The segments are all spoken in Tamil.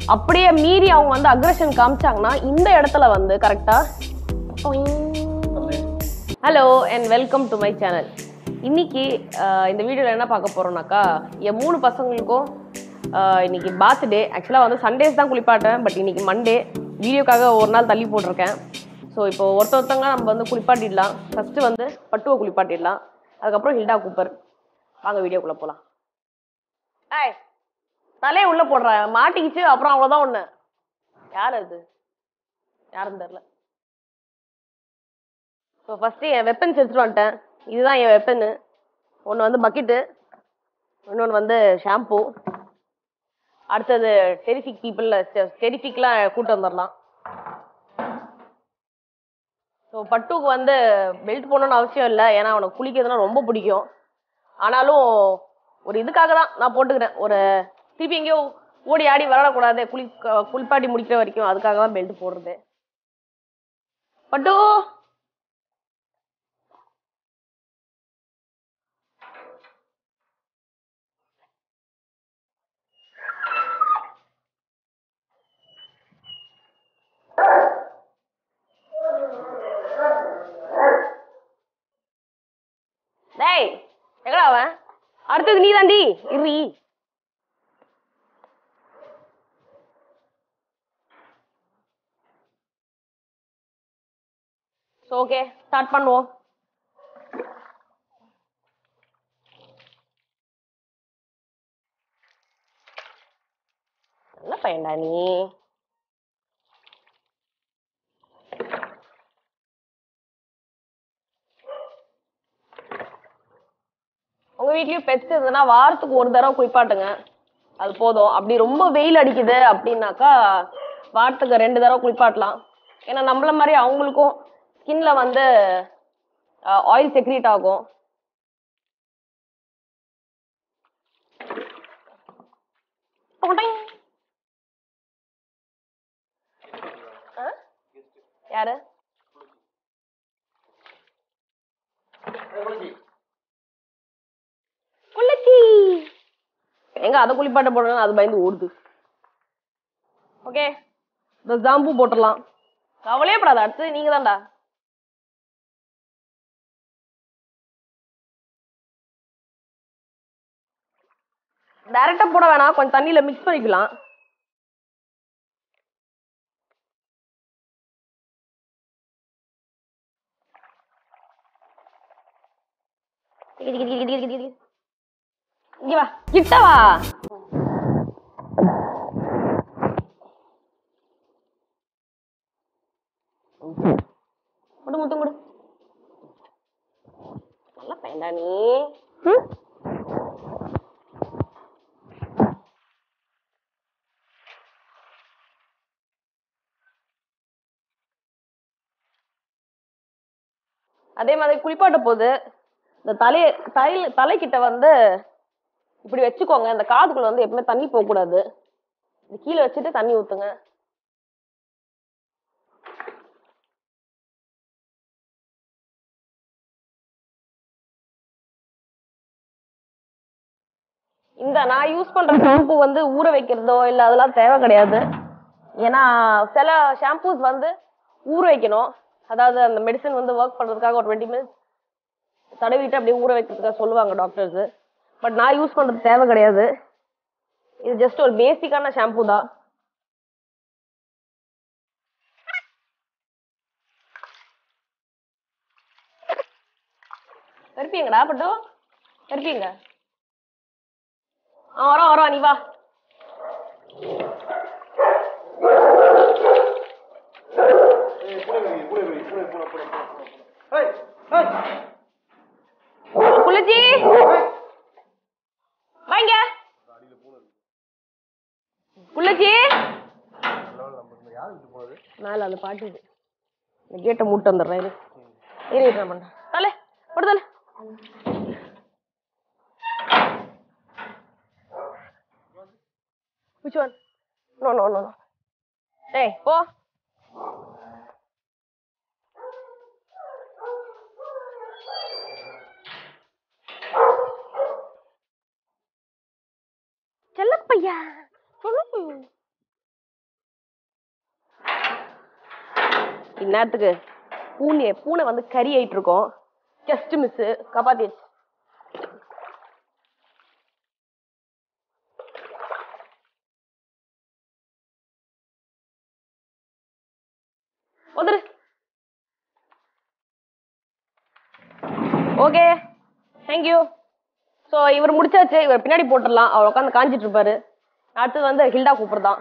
அப்படியே மீறி அவங்க வந்து அக்ரஷன் காமிச்சாங்கன்னா இந்த இடத்துல வந்து கரெக்டா hello and welcome to my channel இன்னைக்கு ஆஹ், இந்த வீடியோவில் என்ன பார்க்க போறோம்னாக்கா என் மூணு பசங்களுக்கும் ஆஹ், இன்னைக்கு பர்த்டே ஆக்சுவலாக வந்து சண்டேஸ் தான் குளிப்பாட்டேன் பட் இன்னைக்கு மண்டே வீடியோக்காக ஒரு நாள் தள்ளி போட்டிருக்கேன் ஸோ இப்போ ஒருத்த ஒருத்தங்க நம்ம வந்து குளிப்பாட்டிடலாம் ஃபர்ஸ்ட் வந்து பட்டுவை குளிப்பாட்டிடலாம் அதுக்கப்புறம் ஹில்டா கூப்பர் வாங்க வீடியோக்குள்ள போகலாம் ஏய் தலையை உள்ள போடுறேன் மாட்டிக்கிச்சு அப்புறம் அவ்வளோதான் ஒன்று யார் அது யாருன்னு தெரில ஸோ ஃபஸ்ட்டு என் வெப்பன்ஸ் எடுத்துட்டு வந்துட்டேன் இதுதான் என் வெப்பனு ஒன்று வந்து பக்கெட்டு இன்னொன்று வந்து ஷாம்பு அடுத்தது டெரிஃபிக் பீப்புள் டெரிஃபிக்லாம் கூட்டு வந்துடலாம் ஸோ பட்டுக்கு வந்து பெல்ட் போடணும்னு அவசியம் இல்லை ஏன்னா அவனுக்கு குளிக்கிறதுனா ரொம்ப பிடிக்கும் ஆனாலும் ஒரு இதுக்காக தான் நான் போட்டுக்கிறேன் ஒரு திருப்பி எங்கேயோ ஓடி ஆடி விளாடக்கூடாது குளி க- குளிப்பாட்டி முடிக்கிற வரைக்கும் அதுக்காக தான் பெல்ட் போடுறது பட்டு டேய் எங்கடா அவன் அடுத்தது நீ தாண்டி இரு ஸோ ஓகே ஸ்டார்ட் பண்ணுவோம் நல்ல பையன்டா நீ உங்க வீட்லயும் பெட்ஸ் இருந்ததுன்னா வாரத்துக்கு ஒரு தடவை குளிப்பாட்டுங்க அது போதும் அப்படி ரொம்ப வெயில் அடிக்குது அப்படின்னாக்கா வாரத்துக்கு ரெண்டு தடவை குளிப்பாட்டலாம் ஏன்னா நம்மள மாதிரி அவங்களுக்கும் ஸ்கின்ல வந்து ஆயில் செக்ரீட் ஆகும் ஆ? யாரு குள்ளச்சி எங்க அதை குளிப்பாட்ட போடணும் அது பயந்து ஓடுது ஓகே இந்த ஜாம்பு போட்டுடலாம் கவலையே படாத அடுத்து நீங்க தான்டா டைரக்டா போட வேணாம் கொஞ்சம் தண்ணியில மிக்ஸ் பண்ணிக்கலாம் கிடி, கிடி, கிடி, கிடி, கிடி, கிடி. இங்க வா கிட்ட வா முடு முட்டு முடு நல்ல பையன்டா நீ ம்? அதே மாதிரி குளிப்பாட்ட போது இந்த தலைய தலை தலைக்கிட்ட வந்து இப்படி வச்சுக்கோங்க இந்த காதுக்குள்ள வந்து எப்பவுமே தண்ணி போக கூடாது இது கீழே வச்சுட்டு தண்ணி ஊத்துங்க இந்த நான் யூஸ் பண்ற ஷாம்பு வந்து ஊற வைக்கிறதோ இல்ல அதெல்லாம் தேவை கிடையாது ஏன்னா சில ஷாம்பூஸ் வந்து ஊற வைக்கணும் அதாவது அந்த மெடிசன் வந்து ஒர்க் பண்றதுக்காக ஒரு டுவெண்ட்டி மினிட்ஸ் தடவிட்டு அப்படியே ஊற வைக்கிறதுக்காக சொல்லுவாங்க டாக்டர்ஸ் பட் நான் யூஸ் பண்றது தேவை கிடையாது இது ஜஸ்ட் ஒரு பேசிக்கான ஷாம்பு தான் கருப்பீங்கடா பட்டு கருப்பீங்க ஆ வரோம் வரோம் நீ வா குளிச்சி வாங்க குள்ளச்சி மேல அந்த பாட்டு இது. இந்த கேட்டை மூட்டு வந்துடுறேன் இரு இரு இரு, நான் பண்றேன் தலை போடு தலை Which one? No, no, no, no. டேய் போ செல்லப்பையா சொல்லு இந்நேரத்துக்கு பூனை பூனை வந்து கறி ஆயிட்டு இருக்கோம் ஜஸ்ட் மிஸ் காப்பாத்திடுச்சு வந்துரு ஓகே தேங்க்யூ ஸோ இவர் முடிச்சாச்சு இவர் பின்னாடி போட்டுடலாம் அவர் உட்காந்து காஞ்சிட்டு இருப்பாரு அடுத்தது வந்து ஹில்டா கூப்பிடுதான்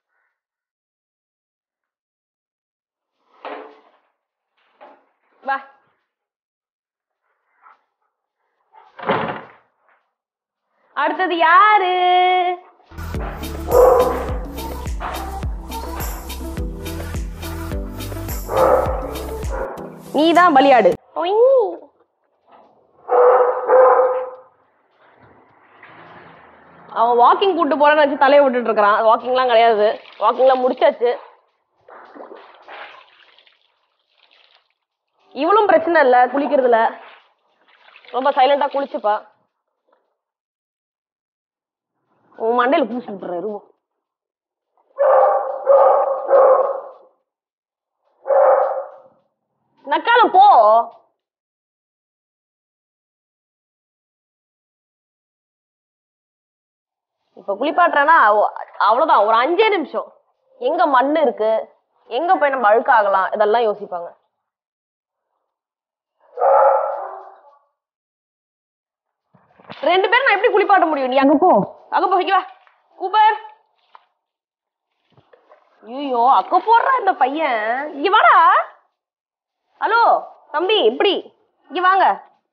வா அடுத்தது யாரு நீதான் பலியாடு ஒய். அவன் வாக்கிங் கூட்டு போறேன்னு வச்சு தலையை விட்டுட்டு இருக்கிறான் வாக்கிங்லாம் கிடையாது வாக்கிங்லாம் முடிச்சாச்சு இவளும் பிரச்சனை இல்ல குளிக்கிறதுல ரொம்ப சைலண்டா குளிச்சுப்பா உன் மண்டையில பூசி விட்டுறேன் இருவோம் நக்காலம் போ இப்ப குளிப்பாட்டுறேன்னா அவ- அவ்வளவுதான் ஒரு அஞ்சே நிமிஷம் எங்க மண்ணு இருக்கு எங்க போய் நம்ம அழுக்காகலாம் இதெல்லாம் யோசிப்பாங்க ரெண்டு பேரும் நான் எப்படி குளிப்பாட்ட முடியும் நீ அங்க போ அங்க போ இங்க வா கூப்பர் ஐயோ அக்க போடுறா இந்த பையன் இங்க வாடா ஹலோ தம்பி எப்படி இங்க வாங்க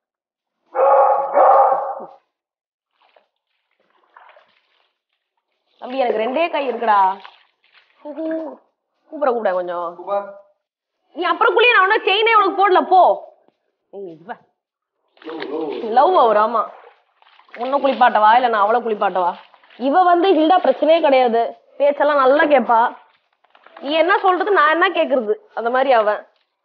தம்பி எனக்கு ரெண்டே கை இருக்குடா ஹூஹூ. கூப்பிட கூப்பிட கொஞ்சம் நீ அப்புறம் குளிய நான் ஒன்னும் செயினே உனக்கு போடல போ லவ் அவர் ஆமா உன்னும் குளிப்பாட்டவா இல்ல நான் அவளை குளிப்பாட்டவா இவ வந்து ஹில்டா பிரச்சனையே கிடையாது பேச்செல்லாம் நல்லா கேப்பா நீ என்ன சொல்றது நான் என்ன கேக்குறது அந்த மாதிரி அவன்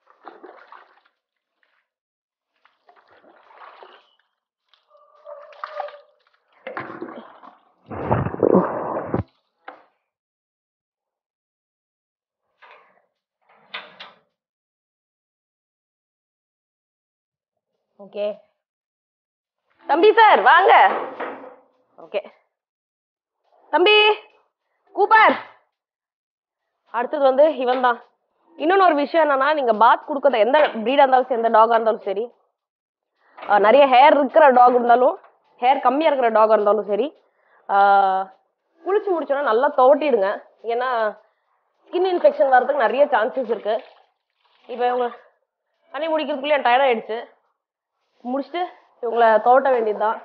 ஓகே தம்பி சார் வாங்க ஓகே தம்பி கூப்பர் அடுத்தது வந்து இவன் தான் இன்னொன்னு ஒரு விஷயம் என்னன்னா நீங்க பாத் கொடுக்கறத எந்த ப்ரீடா இருந்தாலும் சரி எந்த டாகா இருந்தாலும் சரி ஆஹ் நிறைய ஹேர் இருக்கிற டாக் இருந்தாலும் ஹேர் கம்மியா இருக்கிற டாகா இருந்தாலும் சரி ஆஹ் குளிச்சு முடிச்சோன்னா நல்லா துவட்டிடுங்க ஏன்னா ஸ்கின் இன்ஃபெக்ஷன் வர்றதுக்கு நிறைய சான்சஸ் இருக்கு இப்போ இவங்க தண்ணி முடிக்கிறதுக்குள்ளே டயர்ட் ஆயிடுச்சு முடிச்சுட்டு இவங்களை துவட்ட வேண்டியதுதான்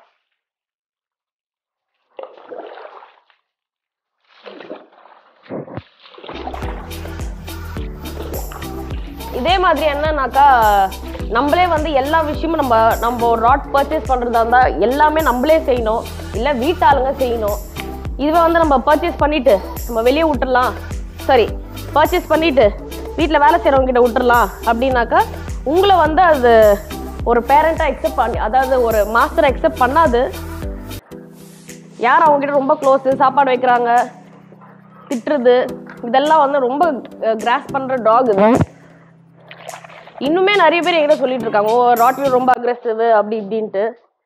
இதே மாதிரி என்னன்னாக்கா நம்மளே வந்து எல்லா விஷயமும் நம்ம நம்ம ஒரு ராட் பர்ச்சேஸ் பண்றதா இருந்தா எல்லாமே நம்மளே செய்யணும் இல்ல வீட்டாளுங்க செய்யணும் இதுவே வந்து நம்ம பர்ச்சேஸ் பண்ணிட்டு நம்ம வெளியே விட்டுறலாம் சாரி பர்ச்சேஸ் பண்ணிட்டு வீட்டில் வேலை செய்கிறவங்க கிட்ட விட்டுறலாம் அப்படின்னாக்கா உங்களை வந்து அது ஒரு பேரண்டா அக்செப்ட் பண்ணி அதாவது ஒரு மாஸ்டர் அக்செப்ட் பண்ணாது யார் அவங்க கிட்ட ரொம்ப க்ளோஸ் சாப்பாடு வைக்கிறாங்க திட்டுறது இதெல்லாம் வந்து ரொம்ப கிராஸ் பண்ற டாக் இது இன்னுமே நிறைய பேர் என்கிட்ட சொல்லிட்டு இருக்காங்க ஓ ராட்வீல் ரொம்ப அக்ரெசிவ் அப்படி இப்படின்ட்டு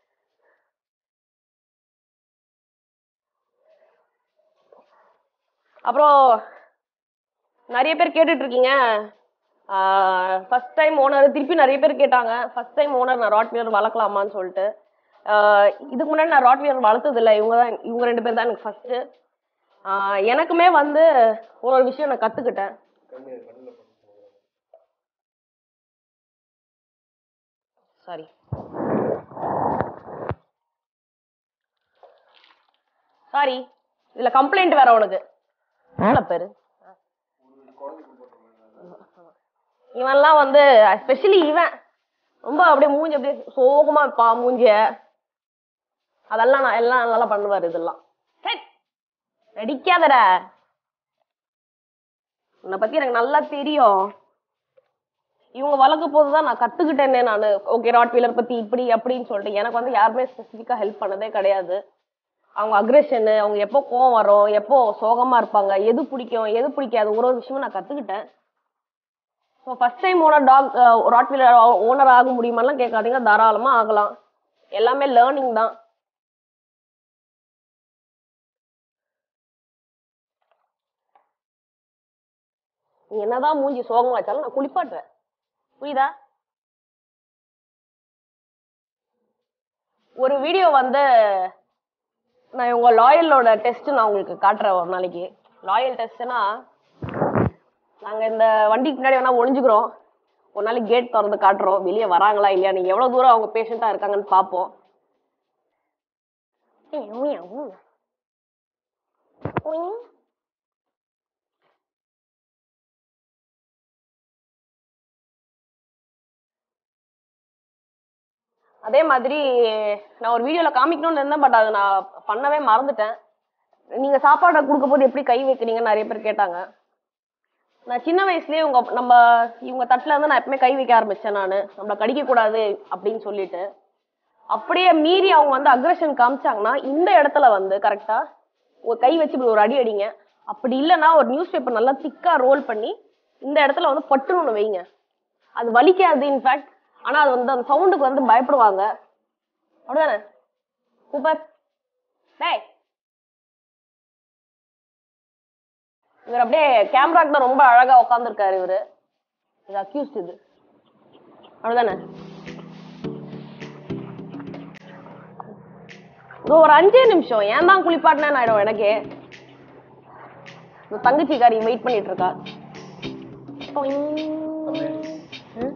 அப்புறம் நிறைய பேர் கேட்டுட்டு இருக்கீங்க ஃபர்ஸ்ட் டைம் ஓனர் திருப்பி நிறைய பேர் கேட்டாங்க ஃபர்ஸ்ட் டைம் ஓனர் நான் ராட்வீலர் வளர்க்கலாமான்னு சொல்லிட்டு ஆஹ் இதுக்கு முன்னாடி நான் ராட்வீலர் வளர்த்தது இல்லை இவங்க தான் இவங்க ரெண்டு பேர் தான் எனக்கு ஃபர்ஸ்ட் எனக்குமே வந்து ஒரு ஒரு விஷயம் நான் கத்துக்கிட்டேன் சாரி சாரி இதுல கம்ப்ளைண்ட் வேற உனக்கு எவ்வளோ பேரு இவன்லாம் வந்து எஸ்பெஷலி இவன் ரொம்ப அப்படியே மூஞ்சி அப்படியே சோகமா இருப்பான் மூஞ்சிய அதெல்லாம் நான் எல்லாம் நல்லா பண்ணுவாரு இதெல்லாம் சரி நடிக்காதடா உன்னை பத்தி எனக்கு நல்லா தெரியும் இவங்க வளர்க்க போது தான் நான் கத்துக்கிட்டேனே நான் ஓகே ராட் வீலர் பத்தி இப்படி அப்படின்னு சொல்லிட்டு எனக்கு வந்து யாருமே ஸ்பெசிஃபிக்கா ஹெல்ப் பண்ணதே கிடையாது அவங்க அக்ரெஷனு அவங்க எப்போ கோவம் வரும் எப்போ சோகமா இருப்பாங்க எது பிடிக்கும் எது பிடிக்காது ஒரு ஒரு விஷயமும் நான் கத்துக்கிட்டேன் so first time owner dog Rottweiler owner ஆக முடியுமாலாம் கேட்காதீங்க தாராளமாக ஆகலாம் எல்லாமே லேர்னிங் தான் நீ என்னதான் மூஞ்சி சோகமா வச்சாலும் நான் குளிப்பாட்டுறேன் புரியுதா ஒரு வீடியோ வந்து நான் உங்க லாயலோட டெஸ்ட் நான் உங்களுக்கு காட்டுறேன் ஒரு நாளைக்கு லாயல் டெஸ்ட்னா நாங்க இந்த வண்டிக்கு முன்னாடி வேணா ஒளிஞ்சுக்கிறோம் ஒரு நாளைக்கு கேட் திறந்து காட்டுறோம் வெளியே வராங்களா இல்லையா நீங்க எவ்வளவு தூரம் அவங்க பேஷண்டா இருக்காங்கன்னு பார்ப்போம் அதே மாதிரி நான் ஒரு வீடியோல காமிக்கணும்னு இருந்தேன் பட் அதை நான் பண்ணவே மறந்துட்டேன் நீங்க சாப்பாடை கொடுக்கும் போது எப்படி கை வைக்கிறீங்கன்னு நிறைய பேர் கேட்டாங்க நான் சின்ன வயசுலயே உங்க நம்ம இவங்க தட்டுல இருந்து நான் எப்பவுமே கை வைக்க ஆரம்பிச்சேன் நான் நம்மள கடிக்க கூடாது அப்படின்னு சொல்லிட்டு அப்படியே மீறி அவங்க வந்து அக்ரஷன் காமிச்சாங்கன்னா இந்த இடத்துல வந்து கரெக்டா ஒரு கை வச்சு இப்படி ஒரு அடி அடிங்க அப்படி இல்லைன்னா ஒரு நியூஸ் பேப்பர் நல்லா திக்கா ரோல் பண்ணி இந்த இடத்துல வந்து பட்டுன்னு ஒண்ணு வைங்க அது வலிக்காது இன்ஃபேக்ட் ஆனா அது வந்து அந்த சவுண்டுக்கு வந்து பயப்படுவாங்க அப்படிதானே சூப்பர் டேய் இவர் அப்படியே கேமராக்கு தான் ரொம்ப அழகா உட்காந்துருக்காரு இவரு இது அக்யூஸ்ட் இது அப்படிதானே இதோ ஒரு அஞ்சே நிமிஷம் ஏன் தான் குளிப்பாட்டினேன்னு ஆயிடும் எனக்கே இந்த தங்கச்சிக்காரி வெயிட் பண்ணிட்டு இருக்கா ம்?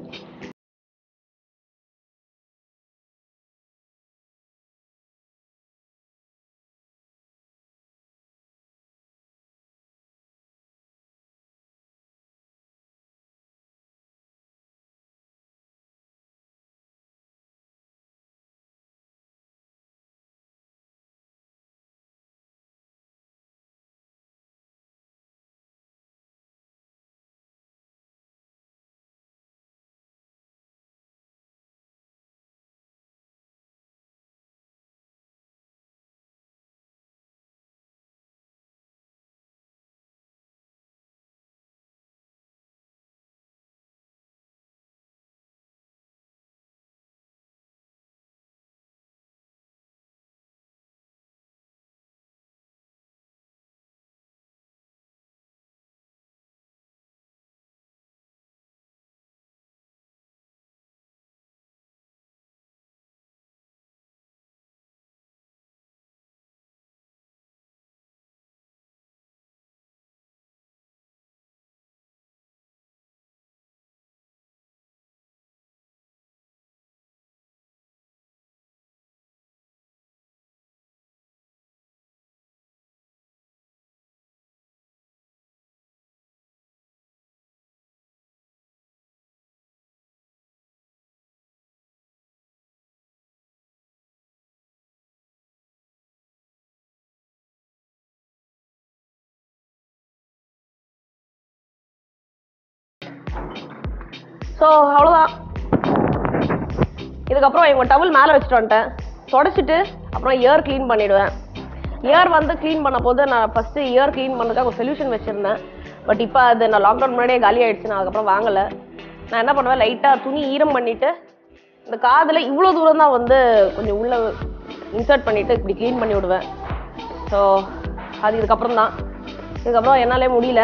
ஸோ அவ்வளோதான் இதுக்கப்புறம் இவங்க டவல் மேலே வச்சுட்டு வந்துட்டேன் தொடச்சிட்டு அப்புறம் இயர் க்ளீன் பண்ணிடுவேன் இயர் வந்து க்ளீன் பண்ண போது நான் ஃபஸ்ட்டு இயர் க்ளீன் பண்ணதுக்காக ஒரு சொல்யூஷன் வச்சுருந்தேன் பட் இப்போ அது நான் லாக்டவுன் முன்னாடியே காலி ஆயிடுச்சு நான் அதுக்கப்புறம் வாங்கலை நான் என்ன பண்ணுவேன் லைட்டாக துணி ஈரம் பண்ணிவிட்டு இந்த காதில் இவ்வளோ தூரம் தான் வந்து கொஞ்சம் உள்ள இன்சர்ட் பண்ணிவிட்டு இப்படி க்ளீன் பண்ணி விடுவேன் ஸோ அது இதுக்கப்புறம் தான் இதுக்கப்புறம் என்னாலே முடியல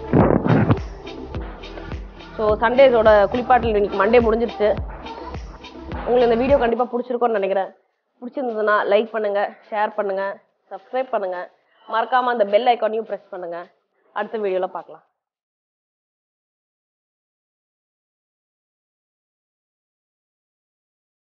ஸோ சண்டேஸோட குளிப்பாட்டில் இன்னைக்கு மண்டே முடிஞ்சிருச்சு உங்களுக்கு இந்த வீடியோ கண்டிப்பாக பிடிச்சிருக்கும்னு நினைக்கிறேன் பிடிச்சிருந்ததுன்னா லைக் பண்ணுங்க ஷேர் பண்ணுங்க சப்ஸ்கிரைப் பண்ணுங்க மறக்காம அந்த பெல் ஐக்கானையும் ப்ரெஸ் பண்ணுங்க அடுத்த வீடியோவில் பார்க்கலாம்